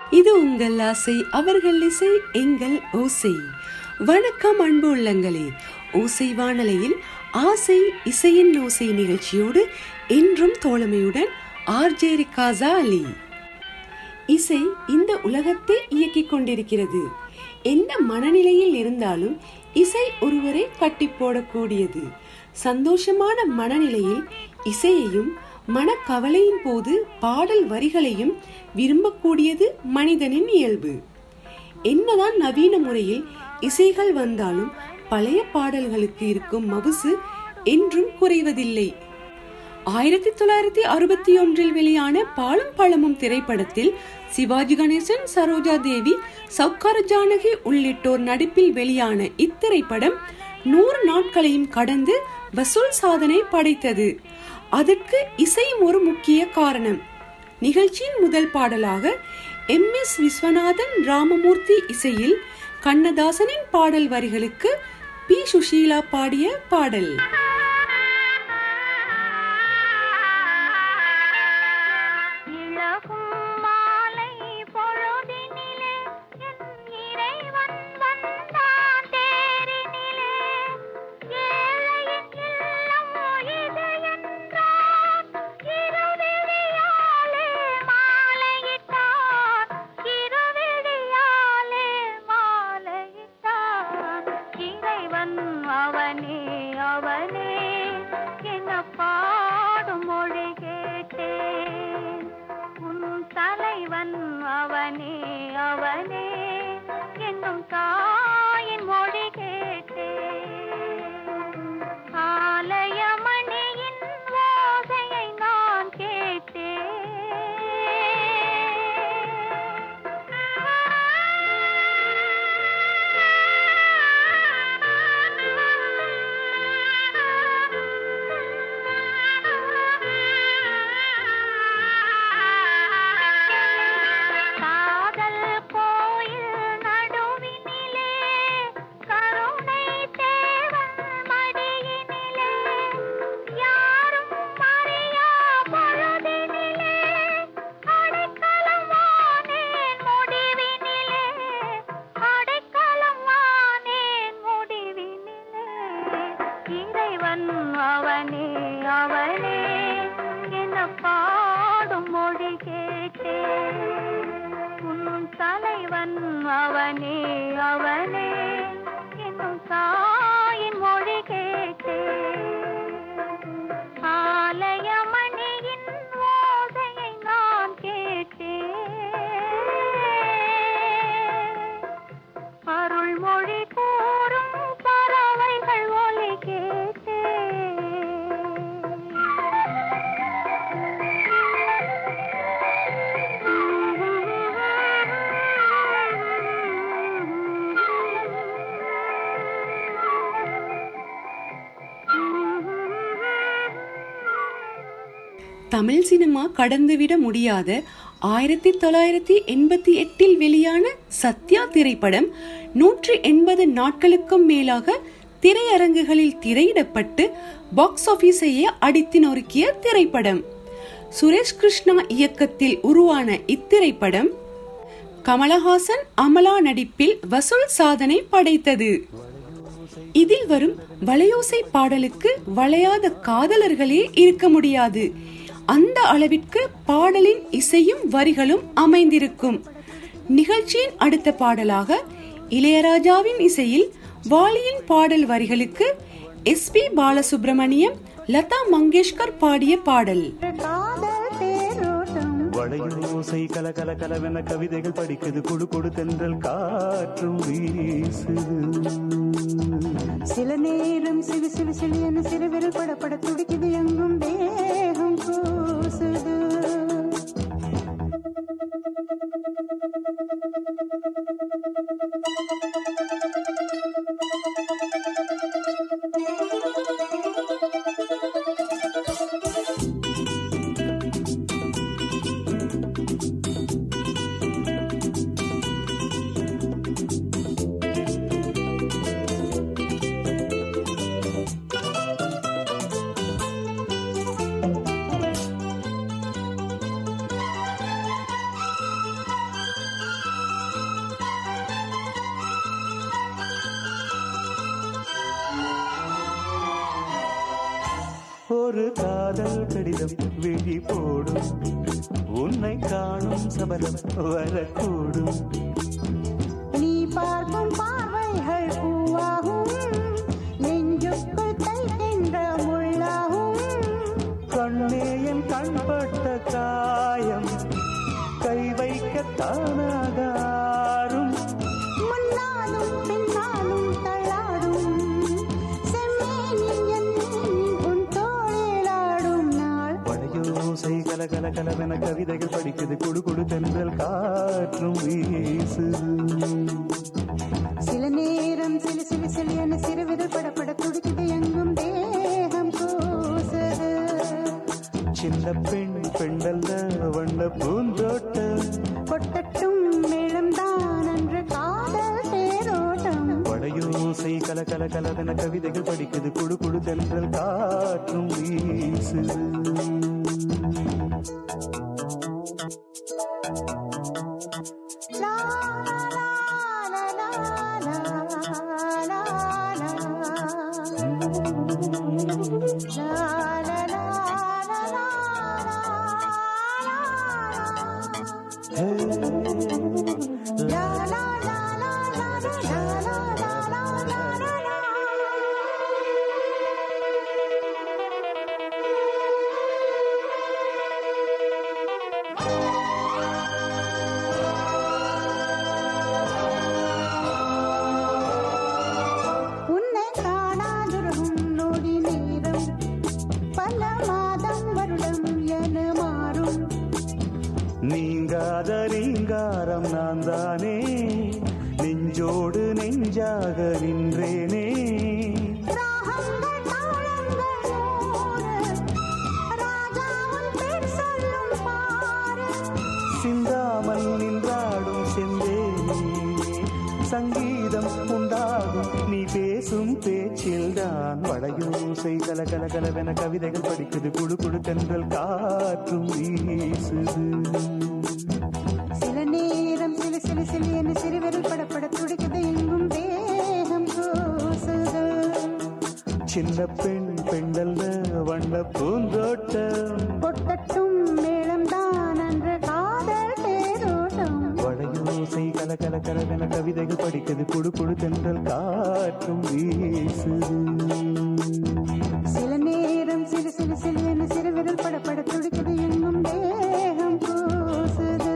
இது உங்கள் ஆசை அவர்கள் இசை எங்கள் ஓசை வணக்கம் அன்பு உள்ளங்களே ஓசை வானலையில் ஆசை இசையின் ஓசை நிகழ்ச்சியோடு என்றும் தோழமையுடன் ஆர்ஜே ரிகாசா அலி இசை இந்த உலகத்தை இயக்கிக் கொண்டிருக்கிறது எந்த மனநிலையில் இருந்தாலும் இசை ஒருவரை கட்டி போடக்கூடியது சந்தோஷமான மனநிலையில் இசையையும் மனக்கவலையின் போது பாடல் வரிகளையும் விரும்பக்கூடியது மனிதனின் இயல்பு என்னதான் நவீன முறையில் இசைகள் வந்தாலும் பழைய பாடல்களுக்கு இருக்கும் மவுசு என்றும் குறைவதில்லை ஆயிரத்தி தொள்ளாயிரத்தி அறுபத்தி ஒன்றில் வெளியான பாலும் பழமும் திரைப்படத்தில் சிவாஜி கணேசன் சரோஜா தேவி சவுக்கார ஜானகி உள்ளிட்டோர் நடிப்பில் வெளியான இத்திரைப்படம் நூறு நாட்களையும் கடந்து வசூல் சாதனை படைத்தது அதற்கு இசையும் ஒரு முக்கிய காரணம் நிகழ்ச்சியின் முதல் பாடலாக எம் எஸ் விஸ்வநாதன் ராமமூர்த்தி இசையில் கண்ணதாசனின் பாடல் வரிகளுக்கு பி சுஷீலா பாடிய பாடல் இழகும் மாலை பொழுதினிலே என் இறைவன் வந்தான் தேரினிலே ஏழையின் இல்லம் இது என்றான் இருவிழியாலே மாலையிட்டான் இருவிழியாலே மாலையிட்டான் இறைவன் அவனே அவனே என்ன பாடும் மொழி கேட்டேன் உன் தலைவன் அவனே அவனே என்னும் தாயின் மொழி கேட்டேன் ஆலயமணியின் ஓசையை நான் கேட்டேன் காதல் கோயில் நடுவினிலே கருணை தேவன் மடியினிலே யாரும் அறியா பொழுதினிலே அடைக்கலம் வானேன் முடிவினிலே அடைக்கலம் வானேன் முடிவினிலே இறைவன் அவனே அவனே என்ன பாடும் மொழி கேட்டேன் உன் தலைவன் அவனே அவனே என்னும் தாயின் மொழி கேட்டேன் ஆலயமணியின் ஓசையை நான் கேட்டேன் அருள்மொழி கூறும் பறவைகள் ஒலி தமிழ் சினிமா கடந்துவிட முடியாத ஆயிரத்தி தொள்ளாயிரத்தி எண்பத்தி எட்டில் வெளியான சத்யா திரைப்படம் நூற்றி எண்பது நாட்களுக்கும் மேலாக திரையரங்குகளில் திரையிடப்பட்டு பாக்ஸ் ஆபீஸையே அடித்து நொறுக்கிய திரைப்படம் சுரேஷ் கிருஷ்ணா இயக்கத்தில் உருவான இத்திரைப்படம் கமலஹாசன் அமலா நடிப்பில் வசூல் சாதனை படைத்தது இதில் வரும் வளையோசை பாடலுக்கு வளையாத காதலர்களே இருக்க முடியாது அந்த அளவிற்கு பாடலின் இசையும் வரிகளும் அமைந்திருக்கும் நிகழ்ச்சியின் அடுத்த பாடலாக இளையராஜாவின் இசையில் வாலியின் பாடல் வரிகளுக்கு எஸ் பி பாலசுப்ரமணியம் லதா மங்கேஷ்கர் பாடிய பாடல் காதல் தேரோட்டம் வளையோசை கல கல கலவென கவிதைகள் படிக்குது குடு கொடு தென்றல் காற்றும் வீசுது சில நேரம் சிலு சிலு சிலு என சிறுவிரல் படப்பட துடிக்குது எங்கும் தேகம் கூசுது ஆ ஒரு காதல் கடிதம் விழி போடும் உன்னை காணும் சபலம் வரக்கூடும் நீ பார்க்கும் பார்வைகள் பூவாகும் நெஞ்சுக்குள் தைக்கின்ற முள்ளாகும் கண்ணே என் கண்பட்ட காயம் கை வைக்க தானாகாரும் முன்னாலும் பின்னாலும் தள்ளாடும் செம்மேனி என் உன் தோளிலாடும் நாள் வளையோசை கல கல கலவென கவிதைகள் படிக்குது குடு குடு தென்றல் காற்றும் வீசுது சில நேரம் சிலு சிலு சிலு என சிறுவிரல் படப்பட துடிக்குது எங்கும் தேகம் கூசுது சின்ன பெண் பெண்டல்ல வண்ண பூந்தோட்டம் கொட்டட்டும் மேளம்தான் அன்று காதல் தேரோட்டம் வளையோசை கல கல கலவென கவிதைகள் படிக்குது குடு குடு தென்றல் காற்றும் வீசுது லா, லா, லா, லா, லா, லா, லா, லா. லா, லா, லா, லா, லா, ஹே, லா, லா, லா, லா, லா, லா, லா, லா, லா, லா, லா, லா. உன்னை காணாதிருக்கும் நொடி நேரம் பல மாதம் வருடம் என மாறும் நீங்காத ரீங்காரம் நான் தானே நெஞ்சோடு நெஞ்சாக நின்றேனே ராகங்கள் தாளங்கள் நூறு ராஜா உன் பேர் சொல்லும் பாரு சிந்தாமல் நின்றாடும் செந்தேனே சங்கீதம் உண்டாகும் நீ பேசும் பேச்சில்தான் வளையோசை கல கல கலவென கவிதைகள் படிக்குது குடு குடு தென்றல் காற்றும் வீசுது சில நேரம் சிலு சிலு சிலு என சிறுவிரல் படப்பட துடிக்குது எங்கும் தேகம் கூசுது சின்ன பெண் பெண்டல்ல வண்ண பூந்தோட்டம் கொட்டட்டும் மேளம்தான் அன்று காதல் தேரோட்டம் வளையோசை கல கல கலவென கவிதைகள் படிக்குது குடு குடு தென்றல் காற்றும் வீசுது சில நேரம் சிலு சிலு சிலு என சிறுவிரல் படப்பட துடிக்குது எங்கும் தேகம் கூசுது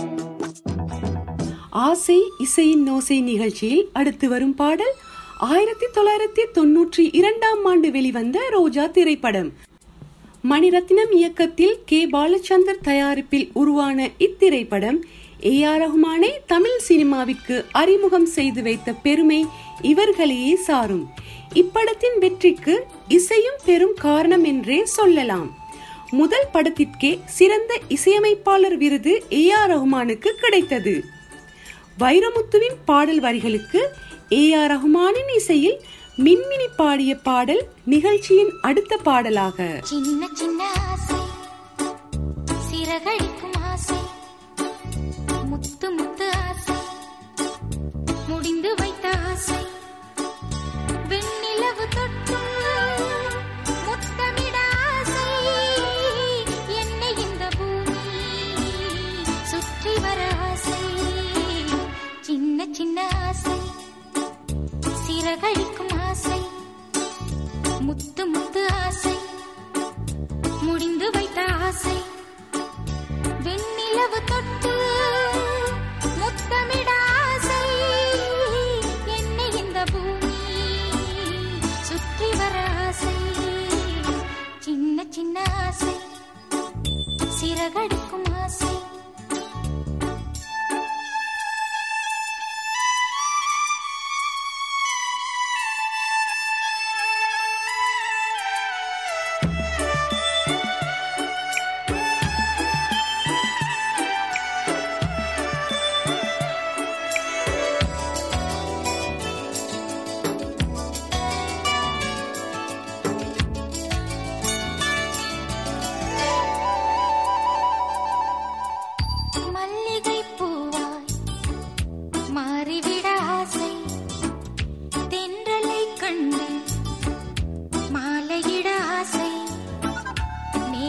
ஆசை இசையின் நோசை நிகழ்ச்சியில் அடுத்து வரும் பாடல் ஆயிரத்தி தொள்ளாயிரத்தி தொன்னூற்றி இரண்டாம் ஆண்டு வெளிவந்த ரோஜா திரைப்படம் மணிரத்னம் இயக்கத்தில் கே பாலச்சந்தர் தயாரிப்பில் உருவான இத்திரைப்படம் ஏ ஆர் ரஹ்மானை தமிழ் சினிமாவிற்கு அறிமுகம் செய்து வைத்த பெருமை இவர்களையே சாரும் இப்படத்தின் வெற்றிக்கு இசையும் பெரும் காரணம் என்றே சொல்லலாம் முதல் படத்திற்கே சிறந்த இசையமைப்பாளர் விருது ஏ ஆர் ரஹ்மானுக்கு கிடைத்தது வைரமுத்துவின் பாடல் வரிகளுக்கு ஏ ஆர் ரஹ்மானின் இசையில் மின்மினி பாடிய பாடல் நிகழ்ச்சியின் அடுத்த பாடலாக சின்ன சின்ன ஆசை சிறகடிக்கும் ஆசை முத்து முத்து ஆசை முடிந்து வைத்த ஆசை வெண்ணிலவு தொட்டு முத்தமிட ஆசை என்னை இந்த பூமி சுற்றி வர ஆசை சின்ன சின்ன ஆசை சிறகடிக்கும் ஆசை முத்து முத்து ஆசை முடிந்து வைத்த ஆசை வெண்ணிலவு தொட்டு முத்தமிட ஆசை என்னை இந்த பூமி சுற்றி வர ஆசை சின்ன சின்ன ஆசை சிறகடிக்கும் ஆசை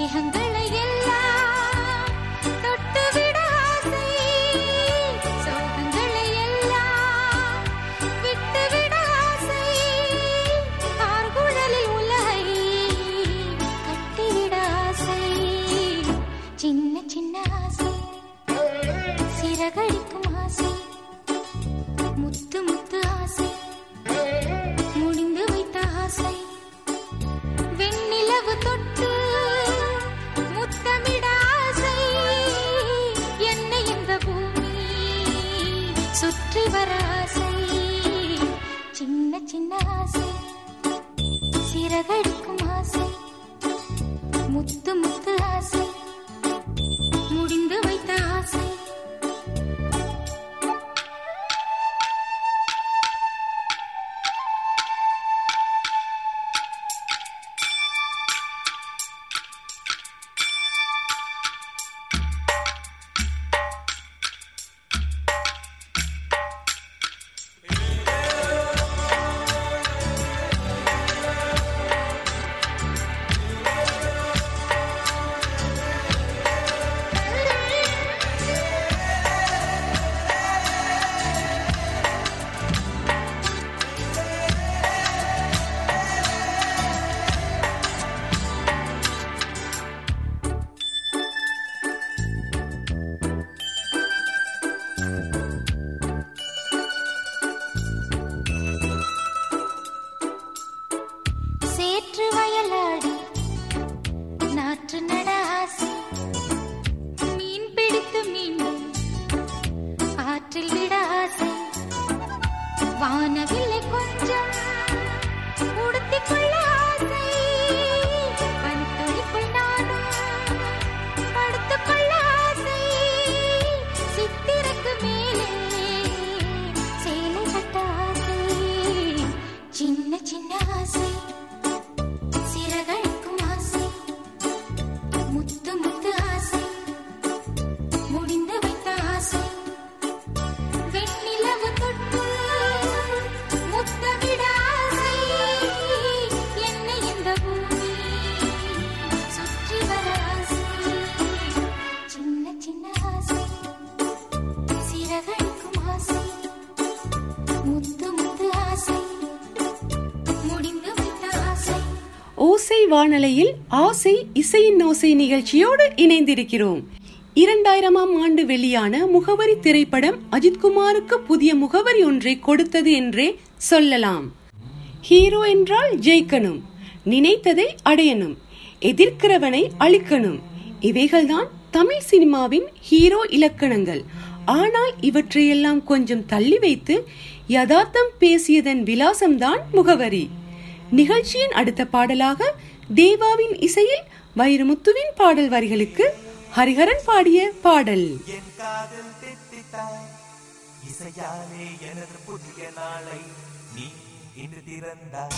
மேகங்களை எல்லாம் தொட்டுவிட ஆசை சோகங்களை எல்லாம் விட்டுவிட ஆசை ஆர்குழலில் உலகை கட்டிவிட ஆசை சின்ன சின்ன ஆசை சிறகடிக்கும் ஆசை முத்து முத்து ஆசை முடிந்து வைத்த ஆசை வெண்ணிலவு தொட்டு முத்தமிட ஆசை என்னை இந்த பூமி சுற்றி வர ஆசை சின்ன சின்ன ஆசை சிறகடிக்கும் ஆசை முத்து முத்து ஆசை முடிந்து வைத்த ஆசை சேற்று வயலாடி நாற்று நட ஆசை மீன் பிடித்து மீண்டும் ஆற்றில் விட ஆசை வானவில்லை கொஞ்சம் உடுத்திக் கொள்ள ஆசை பனித்துளிக்குள் நானும் படுத்துக் கொள்ள ஆசை சித்திரக்கு மேலே சேலை கட்ட ஆசை சின்ன சின்ன ஆசை சிறகடிக்கும் ஆசை முத்து முத்து ஆசை முடிந்து வைத்த ஆசை வெண்ணிலவு தொட்டு முத்தமிட ஆசை என்னை இந்த பூமி சுற்றி வர ஆசை சின்ன சின்ன ஆசை சிறகடிக்கும் ஆசை முத்து முத்து ஆசை முடிந்து வைத்த ஆசை ஓசை வானலையில் ஆசை இசையின் ஓசை நிகழ்ச்சியோடு இணைந்திருக்கிறோம் இரண்டாயிரமாம் ஆண்டு வெளியான முகவரி திரைப்படம் அஜித்குமாருக்கு புதிய முகவரி ஒன்றை கொடுத்தது என்றே சொல்லலாம் ஹீரோ என்றால் ஜெயிக்கணும் நினைத்ததை அடையணும் எதிர்க்கிறவனை அழிக்கணும் இவைகள்தான் தமிழ் சினிமாவின் ஹீரோ இலக்கணங்கள் ஆனால் இவற்றையெல்லாம் கொஞ்சம் தள்ளி வைத்து யதார்த்தம் பேசியதன் விலாசம்தான் முகவரி நிகழ்ச்சியின் அடுத்த பாடலாக தேவாவின் இசையில் வைரமுத்துவின் பாடல் வரிகளுக்கு ஹரிஹரன் பாடிய பாடல் என் காதல் தித்தித்தாய் இசையாலே எனது புதிய நாளை நீ இன்று திறந்தாய்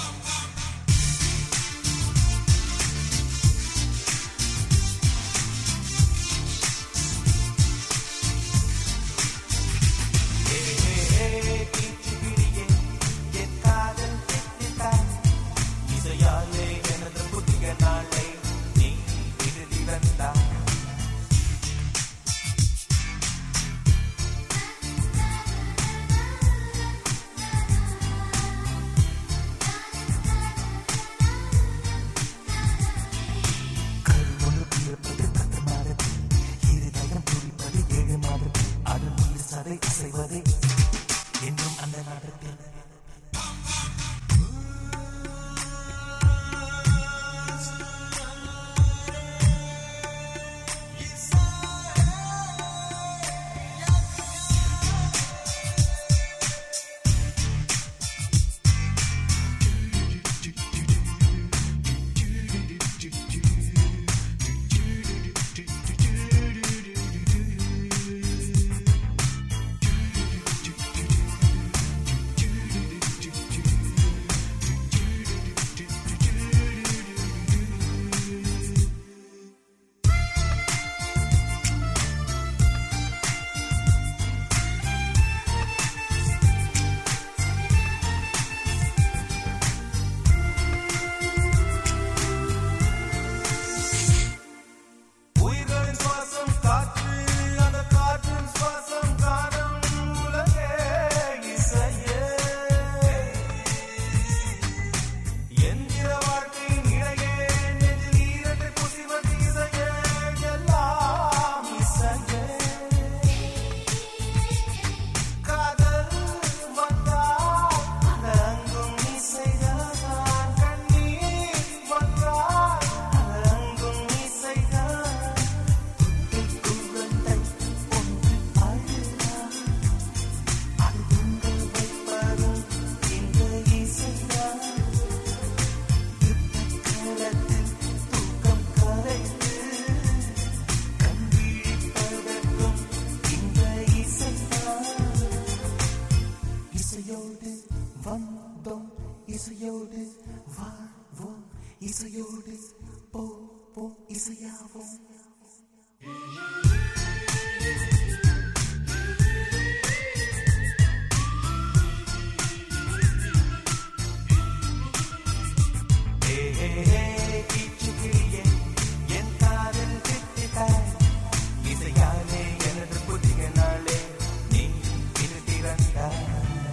ஏ, ஏ, ஏ, கீச்சு பிடியே, என் காதல் தித்தித்தாய். இசையாலே எனது புதிய நாளை நீ இன்று திறந்தாய் ஆ இசையாவும் ஹே ஹே ஹே கீச்சுக்கிளியே என் காதல் திட்டிட்டாய் இசையாலே எனது புதிய நாளே நீ இது திறந்தாய்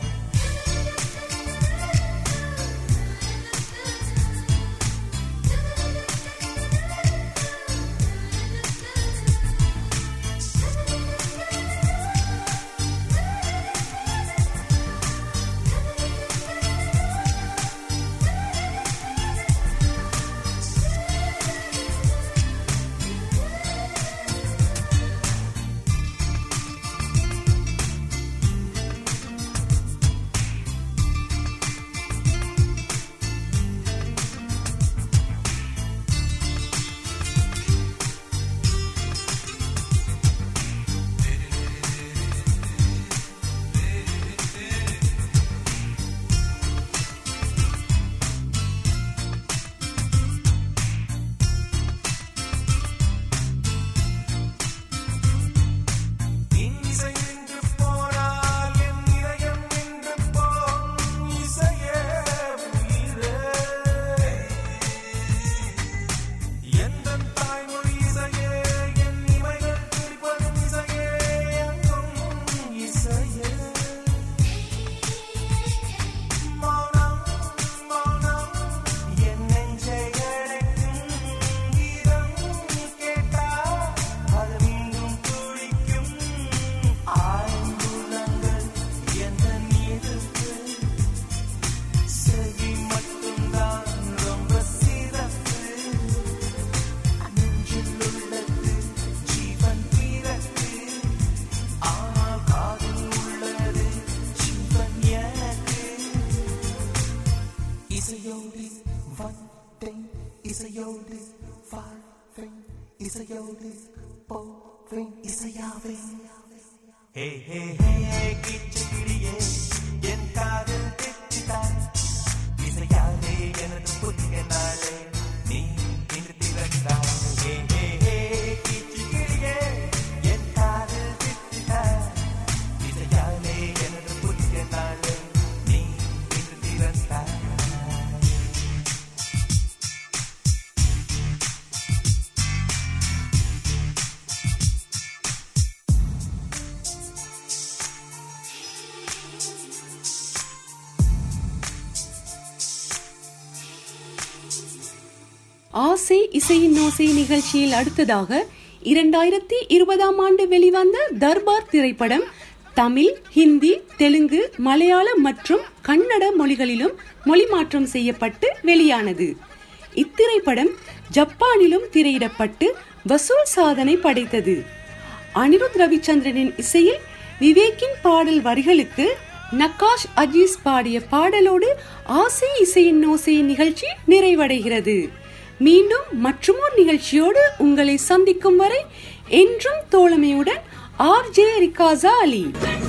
இசை நின்று போனால் என் இதயம் நின்று போம் இசையே உயிரே எந்தன் தாய்மொழி இசையே என் இமைகள் துடிப்பதும் இசையே எங்கும் இசையே மௌனம் மௌனம் என் நெஞ்சை அடைக்கும் கீதம் கேட்டால் அது மீண்டும் துடிக்கும் ஆய்ந்துள்ளங்கள் எந்த நீருக்கு செவி மட்டும்தான் ரொம்ப சிறப்பு நெஞ்சில் உள்ளது ஜீவன் பிறகு ஆனால் காதில் உள்ளது ஜீவன் எனக்கு இசையோடு வந்தேன் இசையோடு வாழ்வேன் இசையோடு போவேன் இசையாவேன் ஹே ஹே ஹே கிச்சுக்கிளியே என் காதல் திட்டாய் இசையாலே எனது புதிய நாளே நீ இன்று திறந்தாய் ஹே ஹே ஹே கிச்சுக்கிளியே என் காதல் திட்டாய் இசையாலே எனது புதிய நாளே நீ இன்று திறந்தாய் ஆசை இசையின் ஓசை நிகழ்ச்சியில் அடுத்ததாக இரண்டாயிரத்தி இருபதாம் ஆண்டு வெளிவந்த தர்பார் திரைப்படம் தமிழ் ஹிந்தி தெலுங்கு மலையாளம் மற்றும் கன்னட மொழிகளிலும் மொழிமாற்றம் செய்யப்பட்டு வெளியானது இத்திரைப்படம் ஜப்பானிலும் திரையிடப்பட்டு வசூல் சாதனை படைத்தது அனிருத் ரவிச்சந்திரனின் இசையில் விவேக்கின் பாடல் வரிகளுக்கு நக்காஷ் அஜீஸ் பாடிய பாடலோடு ஆசை இசையின் ஓசை நிகழ்ச்சி நிறைவடைகிறது மீண்டும் மற்றுமோர் நிகழ்ச்சியோடு உங்களை சந்திக்கும் வரை என்றும் தோழமையுடன் ஆர் ஜே ரிகாசா அலி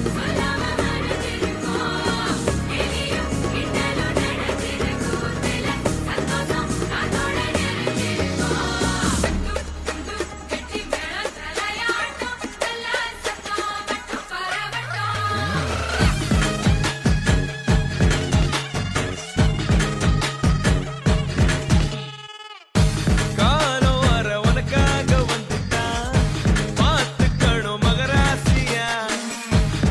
காலம் வர உனக்காக வந்துட்டான் பார்த்துக்கணும் மகராசியா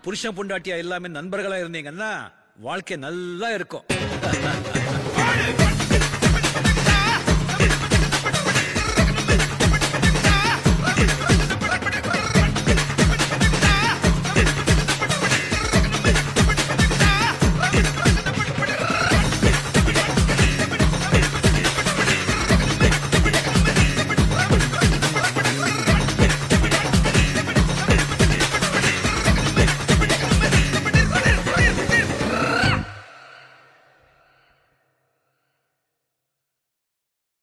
புருஷன் பொண்டாட்டியா எல்லாமே நண்பர்களா இருந்தீங்கன்னா வாழ்க்கை நல்லா இருக்கும் பாடு